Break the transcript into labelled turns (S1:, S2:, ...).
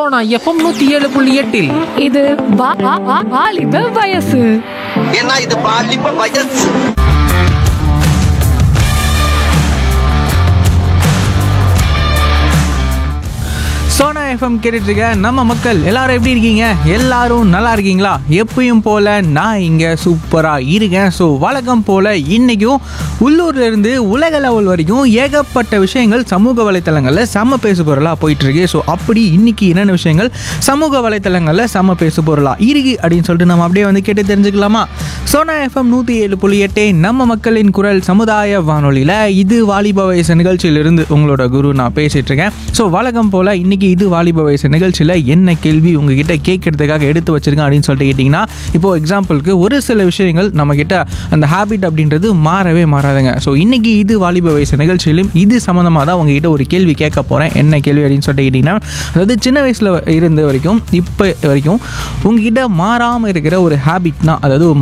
S1: Sona FM நூத்தி ஏழு புள்ளி எட்டில்
S2: இது வா- வா- வா- வாலிப வயசு
S3: ஏன்னா இது பாலிப்ப வயசு
S4: சோனா எஃப்எம் கேட்டுட்டு இருக்க நம்ம மக்கள் எல்லாரும் எப்படி இருக்கீங்க எல்லாரும் நல்லா இருக்கீங்களா எப்பயும் போல நான் இங்க சூப்பரா இருக்கேன் ஸோ வழக்கம் போல இன்னைக்கும் உள்ளூர்ல இருந்து உலக லெவல் வரைக்கும் ஏகப்பட்ட விஷயங்கள் சமூக வலைத்தளங்களில் செம்ம பேசு பொருளாக போயிட்டு இருக்கு ஸோ அப்படி இன்னைக்கு என்னென்ன விஷயங்கள் சமூக வலைத்தளங்களில் செம்ம பேசு பொருளா இருக்கு அப்படின்னு சொல்லிட்டு நம்ம அப்படியே வந்து கேட்டு தெரிஞ்சுக்கலாமா சோனா எஃப்எம் நூற்றி ஏழு புள்ளி எட்டே நம்ம மக்களின் குரல் சமுதாய வானொலியில் இது வாலிப வயசு நிகழ்ச்சியிலிருந்து உங்களோட குரு நான் பேசிட்டு இருக்கேன் ஸோ வழக்கம் போல் இன்னைக்கு இது வாலிப வயசு நிகழ்ச்சியில் என்ன கேள்வி உங்ககிட்ட கேட்கறதுக்காக எடுத்து வச்சிருக்கேன் அப்படின்னு சொல்லிட்டு கேட்டிங்கன்னா இப்போ எக்ஸாம்பிளுக்கு ஒரு சில விஷயங்கள் நம்ம கிட்ட அந்த ஹேபிட் அப்படின்றது மாறவே மாறாதுங்க ஸோ இன்னைக்கு இது வாலிப வயசு நிகழ்ச்சியிலும் இது சம்மந்தமாக தான் உங்ககிட்ட ஒரு கேள்வி கேட்க போகிறேன் என்ன கேள்வி அப்படின்னு சொல்லிட்டு கேட்டிங்கன்னா அதாவது சின்ன வயசில் இருந்த வரைக்கும் இப்போ வரைக்கும் உங்ககிட்ட மாறாமல் இருக்கிற ஒரு ஹேபிட்னா அதாவது